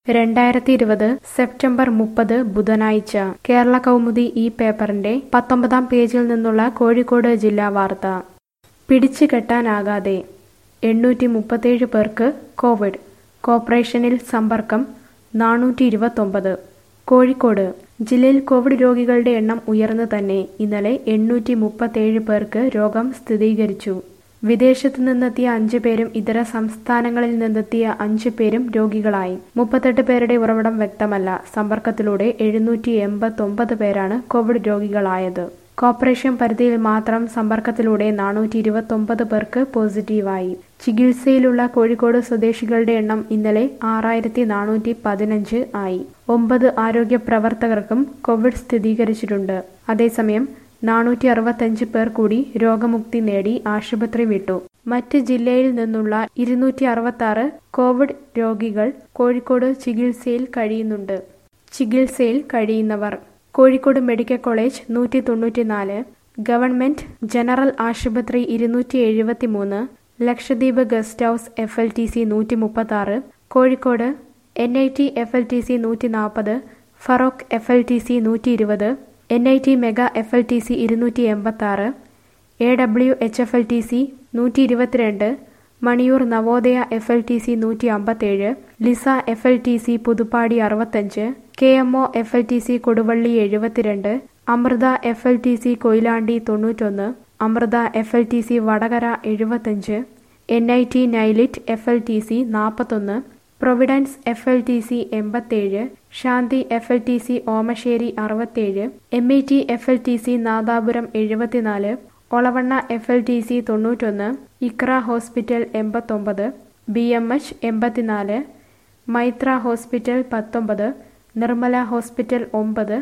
രണ്ടായിരത്തി ഇരുപത് സെപ്റ്റംബർ മുപ്പത് ബുധനാഴ്ച കേരള കൗമുദി ഈ പേപ്പറിന്റെ പത്തൊമ്പതാം പേജിൽ നിന്നുള്ള കോഴിക്കോട് ജില്ലാ വാർത്ത പിടിച്ചു കെട്ടാനാകാതെ എണ്ണൂറ്റി മുപ്പത്തേഴ് പേർക്ക് കോവിഡ് കോർപ്പറേഷനിൽ സമ്പർക്കം നാനൂറ്റി ഇരുപത്തൊമ്പത് കോഴിക്കോട് ജില്ലയിൽ കോവിഡ് രോഗികളുടെ എണ്ണം ഉയർന്നു തന്നെ ഇന്നലെ എണ്ണൂറ്റി മുപ്പത്തേഴ് പേർക്ക് രോഗം സ്ഥിരീകരിച്ചു വിദേശത്തു നിന്നെത്തിയ അഞ്ചു പേരും ഇതര സംസ്ഥാനങ്ങളിൽ നിന്നെത്തിയ അഞ്ചു പേരും രോഗികളായി മുപ്പത്തെട്ട് പേരുടെ ഉറവിടം വ്യക്തമല്ല സമ്പർക്കത്തിലൂടെ എഴുന്നൂറ്റി എൺപത്തൊമ്പത് പേരാണ് കോവിഡ് രോഗികളായത് കോർപ്പറേഷൻ പരിധിയിൽ മാത്രം സമ്പർക്കത്തിലൂടെ നാനൂറ്റി ഇരുപത്തൊമ്പത് പേർക്ക് പോസിറ്റീവായി ചികിത്സയിലുള്ള കോഴിക്കോട് സ്വദേശികളുടെ എണ്ണം ഇന്നലെ ആറായിരത്തി നാനൂറ്റി പതിനഞ്ച് ആയി ഒമ്പത് ആരോഗ്യ പ്രവർത്തകർക്കും കോവിഡ് സ്ഥിരീകരിച്ചിട്ടുണ്ട് അതേസമയം നാനൂറ്റി അറുപത്തഞ്ച് പേർ കൂടി രോഗമുക്തി നേടി ആശുപത്രി വിട്ടു മറ്റ് ജില്ലയിൽ നിന്നുള്ള ഇരുന്നൂറ്റി അറുപത്തി ആറ് കോവിഡ് രോഗികൾ കോഴിക്കോട് ചികിത്സയിൽ കഴിയുന്നുണ്ട് ചികിത്സയിൽ കഴിയുന്നവർ കോഴിക്കോട് മെഡിക്കൽ കോളേജ് നൂറ്റി തൊണ്ണൂറ്റിനാല് ഗവൺമെന്റ് ജനറൽ ആശുപത്രി ഇരുന്നൂറ്റി എഴുപത്തി മൂന്ന് Lakshadweep guest house F L T C നൂറ്റി മുപ്പത്തി ആറ് Kozhikode N I T F L T C നൂറ്റി നാൽപ്പത് Feroke F L T C നൂറ്റി ഇരുപത് N I T mega F L T C ഇരുന്നൂറ്റി എൺപത്തി ആറ് A W H F L T C നൂറ്റി ഇരുപത്തിരണ്ട് Maniyur Navodaya F L T C നൂറ്റി അമ്പത്തേഴ് Lisa F L T C Puthuppadi അറുപത്തഞ്ച് K M O F L T C Koduvally എഴുപത്തിരണ്ട് Amrita F L T C Koyilandy തൊണ്ണൂറ്റൊന്ന് Amrita F L T C Vadakara എഴുപത്തഞ്ച് N I T NIELIT F L T C നാൽപ്പത്തൊന്ന് Providence F L T C എൺപത്തേഴ് Shanthi F L T C Omassery അറുപത്തേഴ് M E T F L T C Nadapuram എഴുപത്തിനാല് Olavanna F L T C തൊണ്ണൂറ്റൊന്ന് Iqra hospital എൺപത്തൊമ്പത് B M H എൺപത്തിനാല് Maithra hospital പത്തൊമ്പത് Nirmala hospital ഒമ്പത്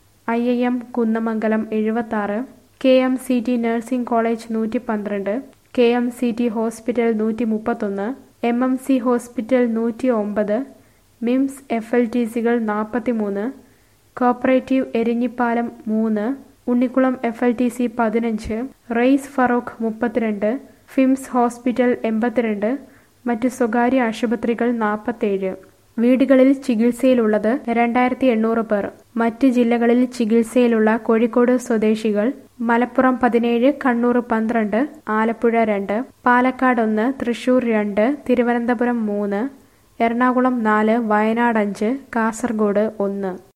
I I M Kunnamangalam എഴുപത്താറ് K M C T nursing college നൂറ്റി പന്ത്രണ്ട് K M C T hospital നൂറ്റി മുപ്പത്തൊന്ന് എം എം സി ഹോസ്പിറ്റൽ നൂറ്റി ഒമ്പത് മിംസ് എഫ് എൽ ടി സികൾ നാൽപ്പത്തിമൂന്ന് കോപ്പറേറ്റീവ് എരിഞ്ഞിപ്പാലം മൂന്ന് Unnikulam F L T C പതിനഞ്ച് റെയ്സ് ഫറോക്ക് മുപ്പത്തിരണ്ട് ഫിംസ് ഹോസ്പിറ്റൽ എൺപത്തിരണ്ട് മറ്റ് സ്വകാര്യ ആശുപത്രികൾ നാൽപ്പത്തേഴ് വീടുകളിൽ ചികിത്സയിലുള്ളത് രണ്ടായിരത്തി എണ്ണൂറ് പേർ മറ്റ് ജില്ലകളിൽ ചികിത്സയിലുള്ള കോഴിക്കോട് സ്വദേശികൾ മലപ്പുറം പതിനേഴ് കണ്ണൂർ പന്ത്രണ്ട് ആലപ്പുഴ രണ്ട് പാലക്കാട് ഒന്ന് തൃശൂർ രണ്ട് തിരുവനന്തപുരം മൂന്ന് എറണാകുളം നാല് വയനാട് അഞ്ച് കാസർഗോഡ് ഒന്ന്